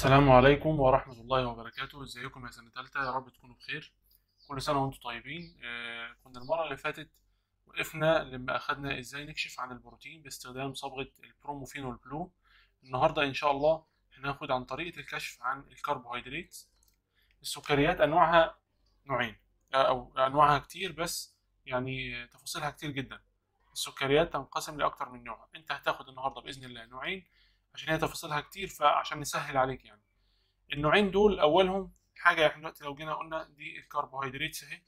السلام عليكم ورحمة الله وبركاته ازيكم يا سنة تالتة يا رب تكونوا بخير كل سنة وانتم طيبين آه كنا المرة اللي فاتت وقفنا لما أخدنا ازاي نكشف عن البروتين باستخدام صبغة البروموفينول بلو النهاردة إن شاء الله هناخد عن طريقة الكشف عن الكربوهيدرات السكريات أنواعها نوعين آه، أو أنواعها كتير بس يعني تفاصيلها كتير جدا السكريات تنقسم لأكتر من نوع أنت هتاخد النهاردة بإذن الله نوعين عشان هي تفاصيلها كتير فعشان نسهل عليك يعني النوعين دول اولهم حاجه احنا دلوقتي لو جينا قلنا دي الكربوهيدرات اهي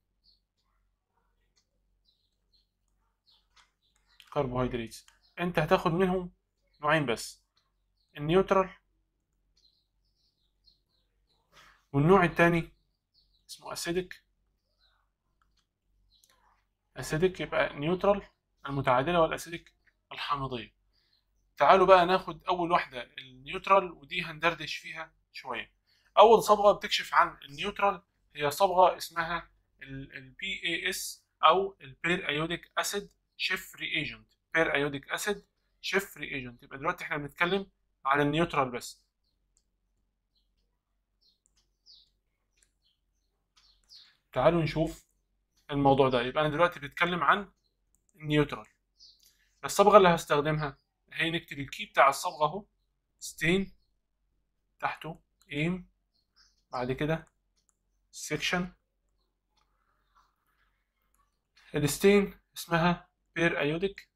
كربوهيدرات انت هتاخد منهم نوعين بس النيوترال والنوع التاني اسمه اسيدك اسيدك يبقى نيوترال المتعادله والاسيدك الحامضيه تعالوا بقى ناخد اول واحده النيوترال ودي هندردش فيها شويه اول صبغه بتكشف عن النيوترال هي صبغه اسمها البي اي اس او البير ايوديك اسيد شيف رياجنت بير ايوديك اسيد شيف رياجنت يبقى دلوقتي احنا بنتكلم على النيوترال بس تعالوا نشوف الموضوع ده يبقى انا دلوقتي بتكلم عن النيوترال الصبغه اللي هستخدمها هي نكتب الكي بتاع الصبغه اهو ستين تحته ايم بعد كده سيكشن الستين اسمها بير ايوديك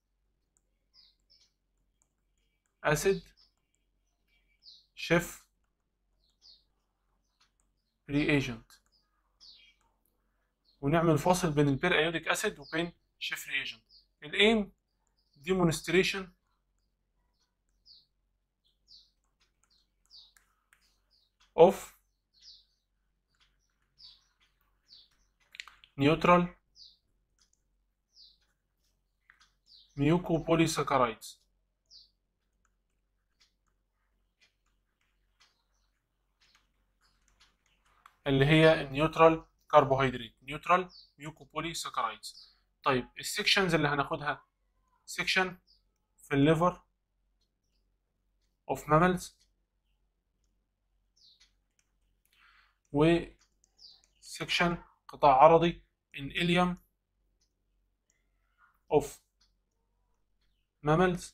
اسيد شيف رياجنت ونعمل فاصل بين البير ايوديك اسيد وبين شيف رياجنت الايم demonstration of neutral mucopolysaccharides اللي هي النيوترال كربوهيدرات نيوترال ميوكوبوليساكرايدز طيب السكشنز اللي هناخدها سكشن في الليفر اوف ماملز وسكشن قطاع عرضي in ileum of mammals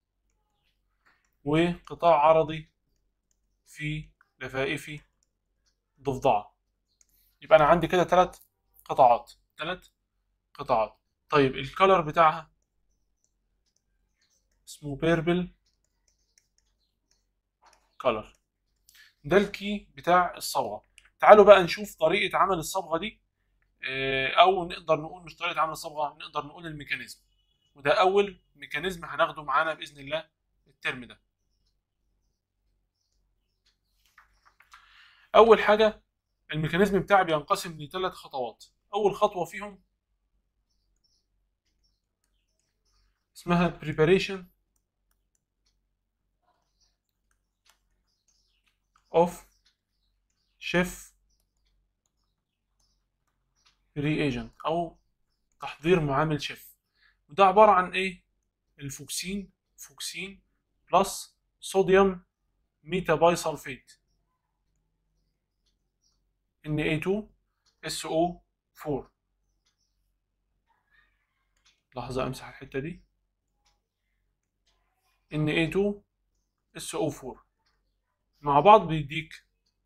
وقطاع عرضي في لفائف ضفدعة يبقى أنا عندي كده ثلاث قطاعات ثلاث قطاعات طيب الكالر بتاعها اسمه بيربل كالر ده الكي بتاع الصبغه تعالوا بقى نشوف طريقه عمل الصبغه دي او نقدر نقول مش طريقه عمل الصبغه نقدر نقول الميكانيزم وده اول ميكانيزم هناخده معانا باذن الله الترم ده اول حاجه الميكانيزم بتاعي بينقسم لثلاث خطوات اول خطوه فيهم اسمها preparation of chef reagent او تحضير معامل شيف وده عبارة عن ايه الفوكسين فوكسين بلس صوديوم ميتاباي سلفيت Na2 SO4 لحظة امسح الحتة دي Na2 SO4 مع بعض بيديك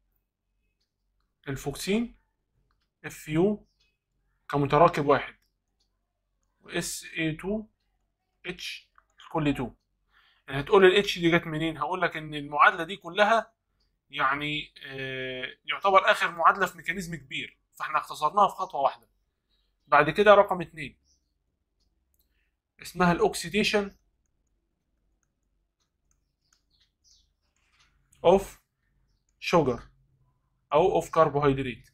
الفوكسين اف يو كمتراكب واحد و اس اي 2 اتش كل 2 يعني هتقول الاتش دي جت منين هقول لك ان المعادله دي كلها يعني آه يعتبر اخر معادله في ميكانيزم كبير فاحنا اختصرناها في خطوه واحده بعد كده رقم اتنين اسمها الاكسيديشن اوف شوجر او اوف كربوهيدرات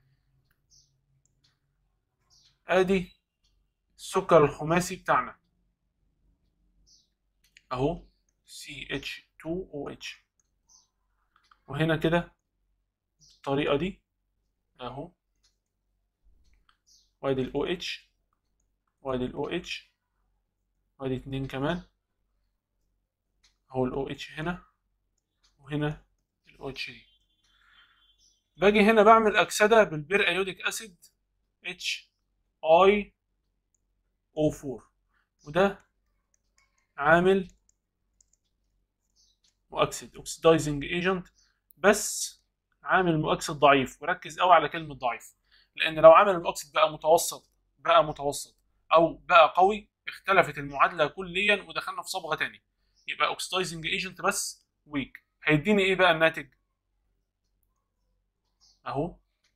ادي السكر الخماسي بتاعنا اهو CH2OH وهنا كده بالطريقة دي اهو وادي ال OH وادي ال OH وادي اتنين كمان اهو ال OH هنا وهنا ال ال OH دي باجي هنا بعمل اكسده بالبير ايوديك اسيد اتش اي او 4 وده عامل مؤكسد اوكسيدايزنج ايجنت بس عامل مؤكسد ضعيف وركز قوي على كلمه ضعيف لان لو عامل المؤكسد بقى متوسط بقى متوسط او بقى قوي اختلفت المعادله كليا ودخلنا في صبغه تاني يبقى اوكسيدايزنج ايجنت بس ويك هيديني ايه بقى الناتج اهو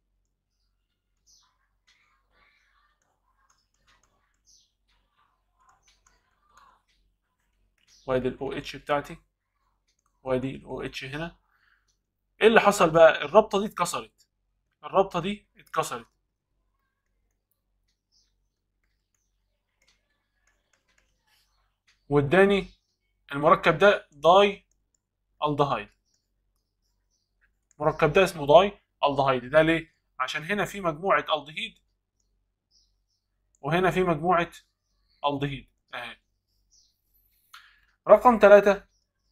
وادي الاو اتش بتاعتي وادي الاو اتش هنا ايه اللي حصل بقى الرابطه دي اتكسرت الرابطه دي اتكسرت واداني المركب ده داي الدهايد المركب ده اسمه داي الدهايد ده ليه عشان هنا في مجموعه الدهيد وهنا في مجموعه الدهيد اهي رقم ثلاثة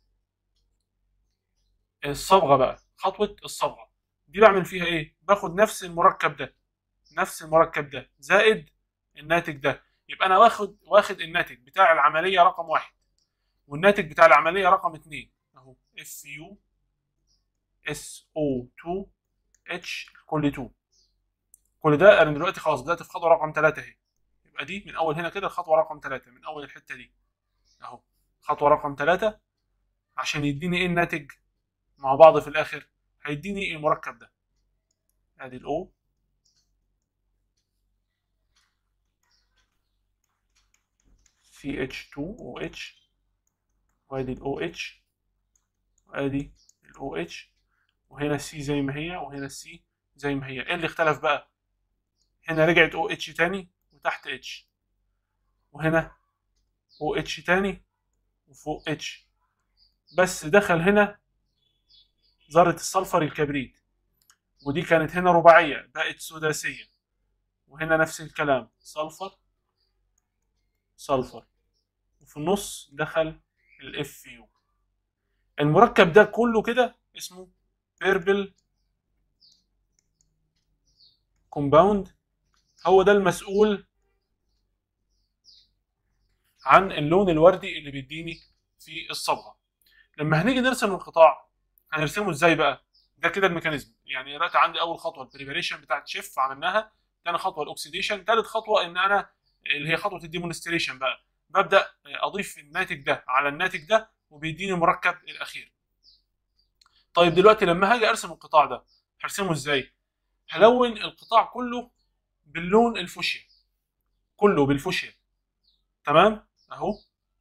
الصبغة بقى خطوة الصبغة دي بعمل فيها ايه باخد نفس المركب ده نفس المركب ده زائد الناتج ده يبقى انا واخد واخد الناتج بتاع العملية رقم واحد والناتج بتاع العملية رقم اتنين اهو اف يو اس او 2 اتش كل 2 كل ده انا دلوقتي خلاص بدأت في خطوة رقم ثلاثة اهي يبقى دي من اول هنا كده الخطوة رقم ثلاثة من اول الحتة دي اهو خطوة رقم ثلاثة عشان يديني ايه الناتج مع بعض في الاخر هيديني ايه المركب ده ادي الاو سي اتش 2 او اتش وادي الاو اتش وادي الاو اتش وهنا السي زي ما هي وهنا السي زي ما هي ايه اللي اختلف بقى هنا رجعت او اتش تاني وتحت اتش وهنا او اتش تاني وفوق اتش بس دخل هنا ذرة السلفر الكبريت ودي كانت هنا رباعية بقت سداسية وهنا نفس الكلام سلفر سلفر وفي النص دخل الاف يو المركب ده كله كده اسمه بيربل كومباوند هو ده المسؤول عن اللون الوردي اللي بيديني في الصبغه لما هنيجي نرسم القطاع هنرسمه ازاي بقى ده كده الميكانيزم يعني دلوقتي عندي اول خطوه البريبريشن بتاعت شيف عملناها ثاني خطوه الاكسيديشن ثالث خطوه ان انا اللي هي خطوه الديمونستريشن بقى ببدا اضيف الناتج ده على الناتج ده وبيديني المركب الاخير طيب دلوقتي لما هاجي ارسم القطاع ده هرسمه ازاي هلون القطاع كله باللون الفوشيا كله بالفوشيا تمام اهو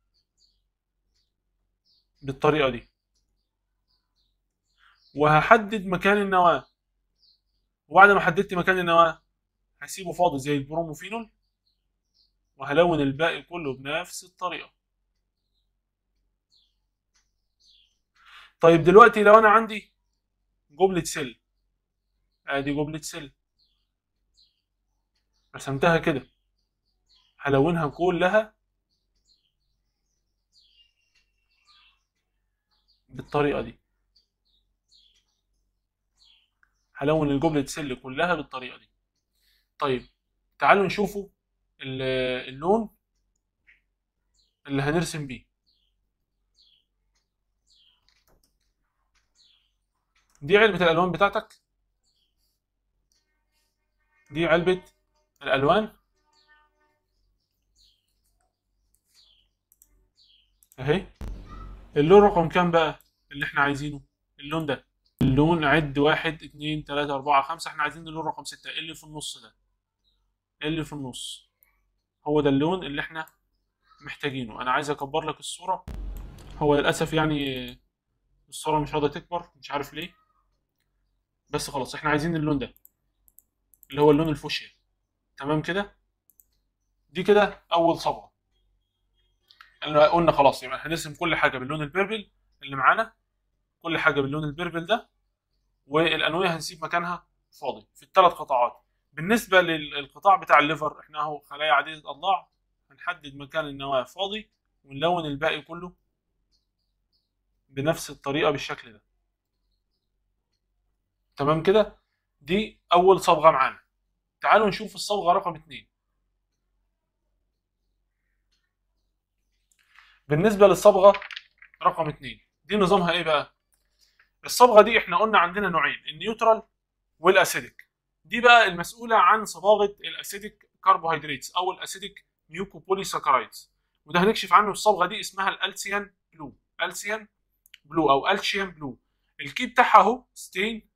بالطريقه دي وهحدد مكان النواه وبعد ما حددت مكان النواه هسيبه فاضي زي البروموفينول وهلون الباقي كله بنفس الطريقه طيب دلوقتي لو انا عندي جملة سيل ادي جملة سيل رسمتها كده هلونها كلها بالطريقة دي هلون الجملة سيل كلها بالطريقة دي طيب تعالوا نشوفوا اللون اللي هنرسم بيه دي علبة الألوان بتاعتك دي علبة الألوان أهي اللون رقم كام بقى اللي احنا عايزينه اللون ده اللون عد واحد اتنين تلاتة أربعة خمسة احنا عايزين اللون رقم ستة اللي في النص ده اللي في النص هو ده اللون اللي احنا محتاجينه أنا عايز أكبر لك الصورة هو للأسف يعني الصورة مش راضية تكبر مش عارف ليه بس خلاص احنا عايزين اللون ده اللي هو اللون الفوشيا تمام كده دي كده اول صبغه قلنا خلاص يبقى هنرسم كل حاجه باللون البيربل اللي معانا كل حاجه باللون البيربل ده والانويه هنسيب مكانها فاضي في الثلاث قطاعات بالنسبه للقطاع بتاع الليفر احنا اهو خلايا عديده اضلاع هنحدد مكان النواه فاضي ونلون الباقي كله بنفس الطريقه بالشكل ده تمام كده دي اول صبغه معانا تعالوا نشوف الصبغه رقم اتنين بالنسبه للصبغه رقم اتنين دي نظامها ايه بقى الصبغه دي احنا قلنا عندنا نوعين النيوترال والاسيديك دي بقى المسؤوله عن صباغه الاسيديك كربوهيدرات او الاسيديك ميوكوبوليساكرايدز وده هنكشف عنه الصبغه دي اسمها الالسيان بلو السيان بلو او الشيان بلو الكي بتاعها اهو ستين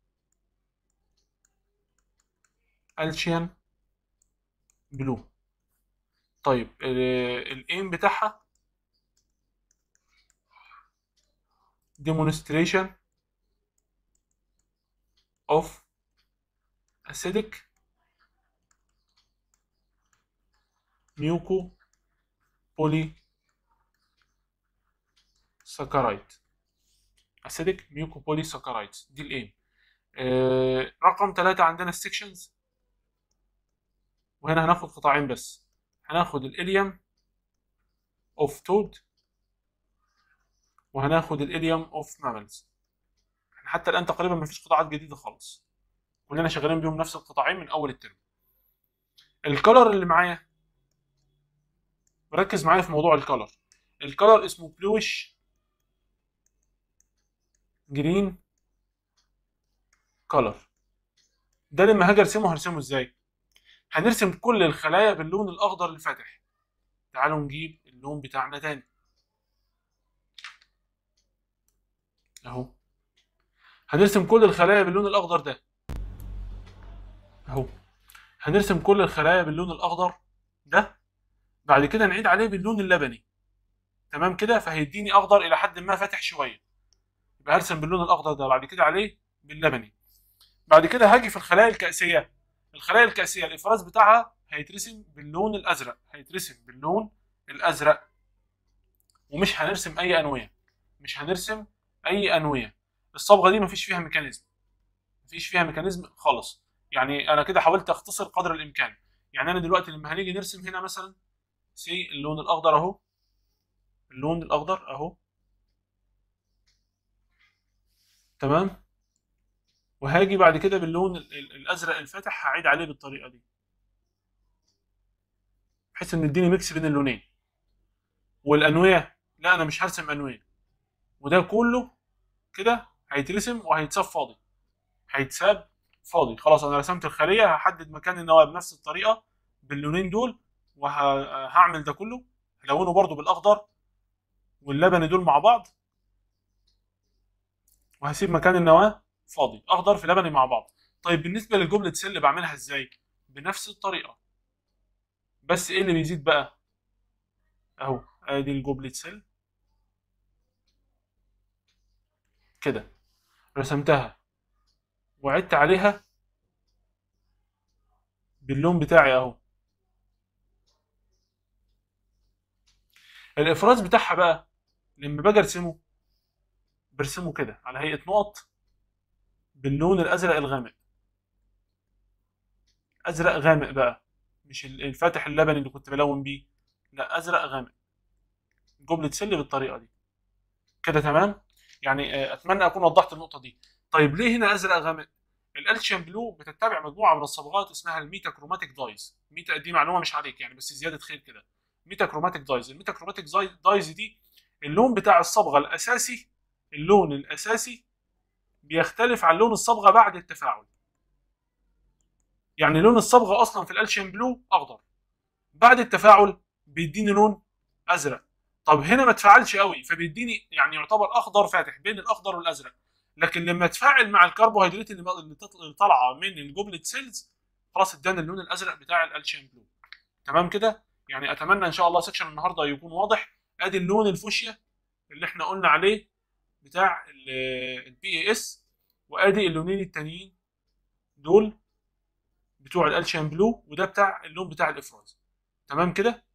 الشيان بلو طيب الايم بتاعها demonstration of acidic muco polysaccharide acidic mucopolysaccharides دي الايم آه رقم ثلاثة عندنا السكشنز وهنا هناخد قطاعين بس هناخد الاليوم اوف تود وهناخد الاليوم اوف ماملز حتى الان تقريبا مفيش قطاعات جديده خالص كلنا شغالين بيهم نفس القطاعين من اول الترم الكلر اللي معايا ركز معايا في موضوع الكلر الكلر اسمه بلوش جرين كلر ده لما هاجي ارسمه هرسمه ازاي هنرسم كل الخلايا باللون الاخضر الفاتح تعالوا نجيب اللون بتاعنا تاني اهو هنرسم كل الخلايا باللون الاخضر ده اهو هنرسم كل الخلايا باللون الاخضر ده بعد كده نعيد عليه باللون اللبني تمام كده فهيديني اخضر الى حد ما فاتح شويه يبقى هرسم باللون الاخضر ده بعد كده عليه باللبني بعد كده هاجي في الخلايا الكأسية الخلايا الكأسية الافراز بتاعها هيترسم باللون الازرق هيترسم باللون الازرق ومش هنرسم اي انويه مش هنرسم اي انويه الصبغه دي مفيش فيها ميكانيزم مفيش فيها ميكانيزم خالص يعني انا كده حاولت اختصر قدر الامكان يعني انا دلوقتي لما هنيجي نرسم هنا مثلا سي اللون الاخضر اهو اللون الاخضر اهو تمام وهاجي بعد كده باللون الازرق الفاتح هعيد عليه بالطريقه دي بحيث ان يديني ميكس بين اللونين والانويه لا انا مش هرسم انويه وده كله كده هيترسم وهيتساب فاضي هيتساب فاضي خلاص انا رسمت الخليه هحدد مكان النواه بنفس الطريقه باللونين دول وهعمل ده كله هلونه برضو بالاخضر واللبني دول مع بعض وهسيب مكان النواه فاضي اخضر في لبني مع بعض طيب بالنسبه للجمله سيل بعملها ازاي بنفس الطريقه بس ايه اللي بيزيد بقى اهو ادي الجوبلت سيل كده رسمتها وعدت عليها باللون بتاعي اهو الافراز بتاعها بقى لما باجي ارسمه برسمه كده على هيئه نقط باللون الازرق الغامق ازرق غامق بقى مش الفاتح اللبني اللي كنت بلون بيه لا ازرق غامق جمله سل بالطريقه دي كده تمام يعني اتمنى اكون وضحت النقطه دي طيب ليه هنا ازرق غامق الالشيان بلو بتتبع مجموعه من الصبغات اسمها الميتا كروماتيك دايز ميتا دي معلومه مش عليك يعني بس زياده خير كده ميتا كروماتيك دايز الميتا كروماتيك دايز دي اللون بتاع الصبغه الاساسي اللون الاساسي بيختلف عن لون الصبغه بعد التفاعل يعني لون الصبغه اصلا في الالشيان بلو اخضر بعد التفاعل بيديني لون ازرق طب هنا ما تفاعلش قوي فبيديني يعني يعتبر اخضر فاتح بين الاخضر والازرق لكن لما تفاعل مع الكربوهيدرات اللي اللي طالعه من الجوبلت سيلز خلاص ادانا اللون الازرق بتاع الالشيان بلو تمام كده يعني اتمنى ان شاء الله سكشن النهارده يكون واضح ادي اللون الفوشيا اللي احنا قلنا عليه بتاع البي اي اس وادي اللونين التانيين دول بتوع الالشيان بلو وده بتاع اللون بتاع الافراز تمام كده